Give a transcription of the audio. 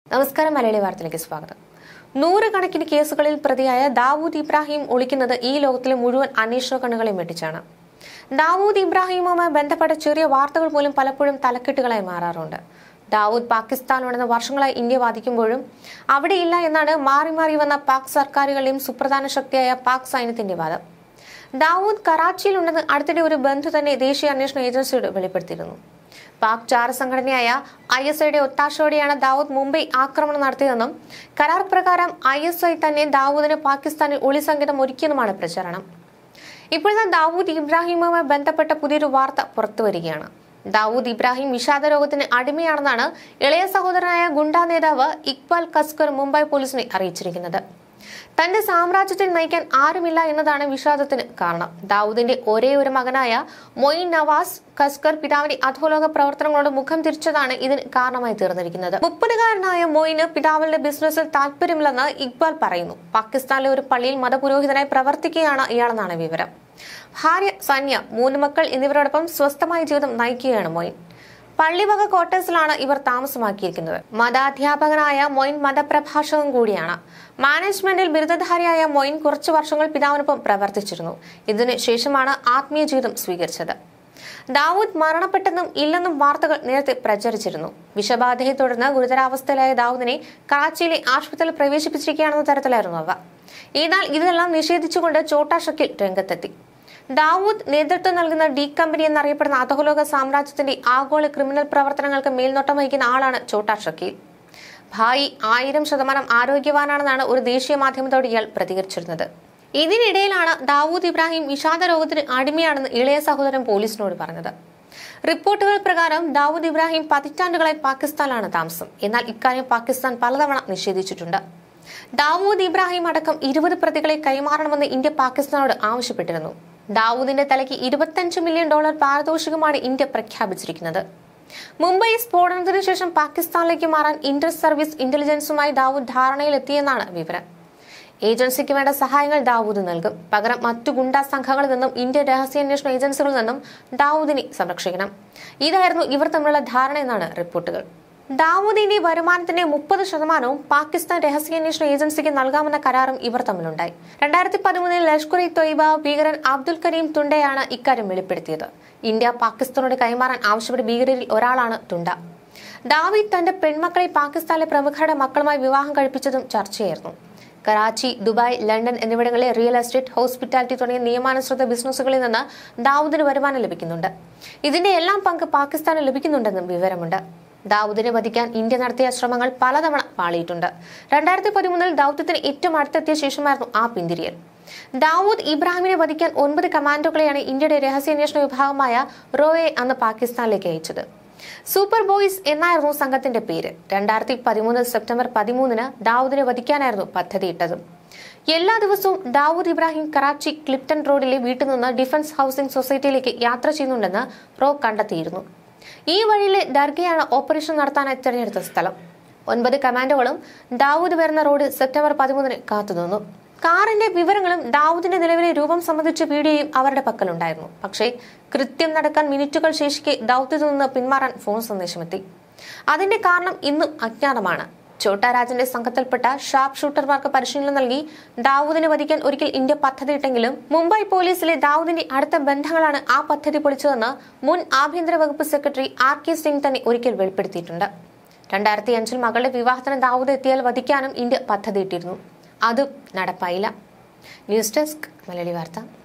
നമസ്കാരം മലയാളി വാർത്തയിലേക്ക് സ്വാഗതം നൂറുകണക്കിന് കേസുകളിൽ പ്രതിയായ ദാവൂദ് ഇബ്രാഹിം ഒളിക്കുന്നത് ഈ ലോകത്തിലെ മുഴുവൻ അന്വേഷണ കണ്ണുകളെയും വെട്ടിച്ചാണ് ദാവൂദ് ഇബ്രാഹിമുമായി ബന്ധപ്പെട്ട ചെറിയ വാർത്തകൾ പോലും പലപ്പോഴും തലക്കെട്ടുകളായി മാറാറുണ്ട് ദാവൂദ് പാകിസ്ഥാനിലുണ്ടെന്ന് വർഷങ്ങളായി ഇന്ത്യ വാദിക്കുമ്പോഴും അവിടെയില്ല എന്നാണ് മാറി മാറി വന്ന പാക് സർക്കാരുകളുടെയും സുപ്രധാന ശക്തിയായ പാക് സൈന്യത്തിന്റെ വാദം ദാവൂദ് കറാച്ചിയിലുണ്ടെന്ന് അടുത്തിടെ ഒരു ബന്ധു തന്നെ ദേശീയ അന്വേഷണ ഏജൻസിയോട് വെളിപ്പെടുത്തിയിരുന്നു പാക് ചാര സംഘടനയായ ഐ എസ് ഐയുടെ ഒത്താശയോടെയാണ് ദാവൂദ് മുംബൈ ആക്രമണം നടത്തിയതെന്നും കരാർ പ്രകാരം ഐ എസ് ഐ തന്നെ ദാവൂദിന് പാകിസ്ഥാനിൽ ഒളിസങ്കേതം ഒരുക്കിയെന്നുമാണ് പ്രചാരണം ഇപ്പോഴത്തെ ദാവൂദ് ഇബ്രാഹിമുമായി ബന്ധപ്പെട്ട പുതിയൊരു വാർത്ത പുറത്തുവരികയാണ് ദാവൂദ് ഇബ്രാഹിം വിഷാദ രോഗത്തിന് അടിമയാണെന്നാണ് ഇളയ സഹോദരനായ ഗുണ്ടാ നേതാവ് ഇക്ബാൽ കസ്കർ മുംബൈ പോലീസിനെ അറിയിച്ചിരിക്കുന്നത് തന്റെ സാമ്രാജ്യത്തിൽ നയിക്കാൻ ആരുമില്ല എന്നതാണ് വിഷാദത്തിന് കാരണം ദാവൂദിന്റെ ഒരേ ഒരു മകനായ മൊയിൻ നവാസ് കസ്കർ പിതാവിന്റെ അധോലോക പ്രവർത്തനങ്ങളോട് മുഖം തിരിച്ചതാണ് ഇതിന് കാരണമായി തീർന്നിരിക്കുന്നത് മുപ്പതുകാരനായ മൊയിന് പിതാവിന്റെ ബിസിനസ്സിൽ താല്പര്യമില്ലെന്ന് ഇക്ബാൽ പറയുന്നു പാകിസ്ഥാനിലെ ഒരു പള്ളിയിൽ മതപുരോഹിതനായി പ്രവർത്തിക്കുകയാണ് ഇയാളെന്നാണ് വിവരം ഭാര്യ സന്യ മൂന്ന് മക്കൾ എന്നിവരോടൊപ്പം സ്വസ്ഥമായ ജീവിതം നയിക്കുകയാണ് മൊയിൻ പള്ളിവക ക്വാർട്ടേഴ്സിലാണ് ഇവർ താമസമാക്കിയിരിക്കുന്നത് മതാധ്യാപകനായ മൊയിൻ മതപ്രഭാഷകൻ കൂടിയാണ് മാനേജ്മെന്റിൽ ബിരുദധാരിയായ മൊയിൻ കുറച്ചു വർഷങ്ങൾ പിതാവിനൊപ്പം പ്രവർത്തിച്ചിരുന്നു ഇതിനു ശേഷമാണ് ആത്മീയ ജീവിതം സ്വീകരിച്ചത് ദാവൂദ് മരണപ്പെട്ടെന്നും ഇല്ലെന്നും വാർത്തകൾ നേരത്തെ പ്രചരിച്ചിരുന്നു വിഷബാധയെ തുടർന്ന് ഗുരുതരാവസ്ഥയിലായ ദാവൂദിനെ കറാച്ചിയിലെ ആശുപത്രിയിൽ പ്രവേശിപ്പിച്ചിരിക്കുകയാണെന്ന തരത്തിലായിരുന്നു അവ എന്നാൽ ഇതെല്ലാം നിഷേധിച്ചുകൊണ്ട് ചോട്ടാ ഷക്കിൽ രംഗത്തെത്തി ദാവൂദ് നേതൃത്വം നൽകുന്ന ഡി കമ്പനി എന്നറിയപ്പെടുന്ന അധോലോക സാമ്രാജ്യത്തിന്റെ ആഗോള ക്രിമിനൽ പ്രവർത്തനങ്ങൾക്ക് മേൽനോട്ടം വഹിക്കുന്ന ആളാണ് ചോട്ടാ ഷക്കീൽ ഭായി ആയിരം ശതമാനം ആരോഗ്യവാനാണെന്നാണ് ഒരു ദേശീയ മാധ്യമത്തോട് ഇയാൾ പ്രതികരിച്ചിരുന്നത് ഇതിനിടയിലാണ് ദാവൂദ് ഇബ്രാഹിം വിഷാദ രോഗത്തിന് അടിമയാണെന്ന് ഇളയ സഹോദരൻ പോലീസിനോട് പറഞ്ഞത് റിപ്പോർട്ടുകൾ പ്രകാരം ദാവൂദ് ഇബ്രാഹിം പതിറ്റാണ്ടുകളായി പാകിസ്ഥാനിലാണ് താമസം എന്നാൽ ഇക്കാര്യം പാകിസ്ഥാൻ പലതവണ നിഷേധിച്ചിട്ടുണ്ട് ദാവൂദ് ഇബ്രാഹിം അടക്കം ഇരുപത് പ്രതികളെ കൈമാറണമെന്ന് ഇന്ത്യ പാകിസ്ഥാനോട് ആവശ്യപ്പെട്ടിരുന്നു ദാവൂദിന്റെ തലയ്ക്ക് ഇരുപത്തഞ്ച് മില്യൺ ഡോളർ പാരിതോഷികമാണ് ഇന്ത്യ പ്രഖ്യാപിച്ചിരിക്കുന്നത് മുംബൈ സ്ഫോടനത്തിന് ശേഷം പാകിസ്ഥാനിലേക്ക് മാറാൻ ഇന്റർ സർവീസ് ഇന്റലിജൻസുമായി ദാവൂദ് ധാരണയിലെത്തിയെന്നാണ് വിവരം ഏജൻസിക്ക് വേണ്ട സഹായങ്ങൾ ദാവൂദ് നൽകും പകരം മറ്റു ഗുണ്ടാ സംഘങ്ങളിൽ നിന്നും ഇന്ത്യൻ രഹസ്യാന്വേഷണ ഏജൻസികളിൽ നിന്നും ദാവൂദിനെ സംരക്ഷിക്കണം ഇതായിരുന്നു ഇവർ തമ്മിലുള്ള ധാരണ എന്നാണ് റിപ്പോർട്ടുകൾ ദാവൂദിന്റെ വരുമാനത്തിന്റെ മുപ്പത് ശതമാനവും പാകിസ്ഥാൻ രഹസ്യാന്വേഷണ ഏജൻസിക്ക് നൽകാമെന്ന കരാറും ഇവർ തമ്മിലുണ്ടായി രണ്ടായിരത്തി പതിമൂന്നിൽ ലഷ്കർ ഇ തൊയ്ബ ഭീകരൻ അബ്ദുൽ കരീം തുണ്ടയാണ് ഇക്കാര്യം വെളിപ്പെടുത്തിയത് ഇന്ത്യ പാകിസ്ഥാനോട് കൈമാറാൻ ആവശ്യപ്പെട്ട ഭീകരരിൽ ഒരാളാണ് തുണ്ട ദാവീദ് തന്റെ പെൺമക്കളെ പാകിസ്ഥാനിലെ പ്രമുഖരുടെ മക്കളുമായി വിവാഹം കഴിപ്പിച്ചതും ചർച്ചയായിരുന്നു കറാച്ചി ദുബായ് ലണ്ടൻ എന്നിവിടങ്ങളിലെ റിയൽ എസ്റ്റേറ്റ് ഹോസ്പിറ്റാലിറ്റി തുടങ്ങിയ നിയമാനുസൃത ബിസിനസ്സുകളിൽ നിന്ന് ദാവൂദിന് വരുമാനം ലഭിക്കുന്നുണ്ട് ഇതിന്റെ എല്ലാം പങ്ക് പാകിസ്ഥാന് ലഭിക്കുന്നുണ്ടെന്നും വിവരമുണ്ട് ദാവൂദിനെ വധിക്കാൻ ഇന്ത്യ നടത്തിയ ശ്രമങ്ങൾ പലതവണ പാളിയിട്ടുണ്ട് രണ്ടായിരത്തി പതിമൂന്നിൽ ദൗത്യത്തിന് ഏറ്റവും അടുത്തെത്തിയ ശേഷമായിരുന്നു ആ പിന്തിരിയൽ ദാവൂദ് ഇബ്രാഹിമിനെ വധിക്കാൻ ഒൻപത് കമാൻഡോകളെയാണ് ഇന്ത്യയുടെ രഹസ്യാന്വേഷണ വിഭാഗമായ റോയെ അന്ന് പാകിസ്ഥാനിലേക്ക് അയച്ചത് സൂപ്പർ ബോയ്സ് എന്നായിരുന്നു സംഘത്തിന്റെ പേര് രണ്ടായിരത്തി പതിമൂന്ന് സെപ്റ്റംബർ പതിമൂന്നിന് ദാവൂദിനെ വധിക്കാനായിരുന്നു പദ്ധതിയിട്ടത് എല്ലാ ദിവസവും ദാവൂദ് ഇബ്രാഹിം കറാച്ചി ക്ലിപ്റ്റൺ റോഡിലെ വീട്ടിൽ നിന്ന് ഡിഫൻസ് ഹൗസിംഗ് സൊസൈറ്റിയിലേക്ക് യാത്ര ചെയ്യുന്നുണ്ടെന്ന് റോ കണ്ടെത്തിയിരുന്നു ഈ വഴിയിലെ ദർഗയാണ് ഓപ്പറേഷൻ നടത്താനായി തിരഞ്ഞെടുത്ത സ്ഥലം ഒൻപത് കമാൻഡോകളും ദാവൂദ് വരുന്ന റോഡ് സെപ്റ്റംബർ പതിമൂന്നിന് കാത്തുനിന്നു കാറിന്റെ വിവരങ്ങളും ദാവൂദിന്റെ നിലവിലെ രൂപം സംബന്ധിച്ച വീഡിയോയും അവരുടെ പക്കലുണ്ടായിരുന്നു പക്ഷേ കൃത്യം നടക്കാൻ മിനിറ്റുകൾ ശേഷിക്കെ ദൗത്യത്തിൽ നിന്ന് പിന്മാറാൻ ഫോൺ സന്ദേശമെത്തി അതിന്റെ കാരണം ഇന്നും അജ്ഞാതമാണ് ചോട്ടാരാജന്റെ സംഘത്തിൽപ്പെട്ട ഷാർപ്പ് ഷൂട്ടർമാർക്ക് പരിശീലനം നൽകി ദാവൂദിനെ വധിക്കാൻ ഒരിക്കൽ ഇന്ത്യ പദ്ധതിയിട്ടെങ്കിലും മുംബൈ പോലീസിലെ ദാവൂദിന്റെ അടുത്ത ബന്ധങ്ങളാണ് ആ പദ്ധതി പൊളിച്ചതെന്ന് മുൻ ആഭ്യന്തര വകുപ്പ് സെക്രട്ടറി ആർ കെ സിംഗ് തന്നെ ഒരിക്കൽ വെളിപ്പെടുത്തിയിട്ടുണ്ട് രണ്ടായിരത്തി അഞ്ചിൽ മകളുടെ വിവാഹത്തിന് ദാവൂദ് എത്തിയാൽ വധിക്കാനും ഇന്ത്യ പദ്ധതിയിട്ടിരുന്നു അതും നടപ്പായില്ല ന്യൂസ് ഡെസ്ക് മലയാളി വാർത്ത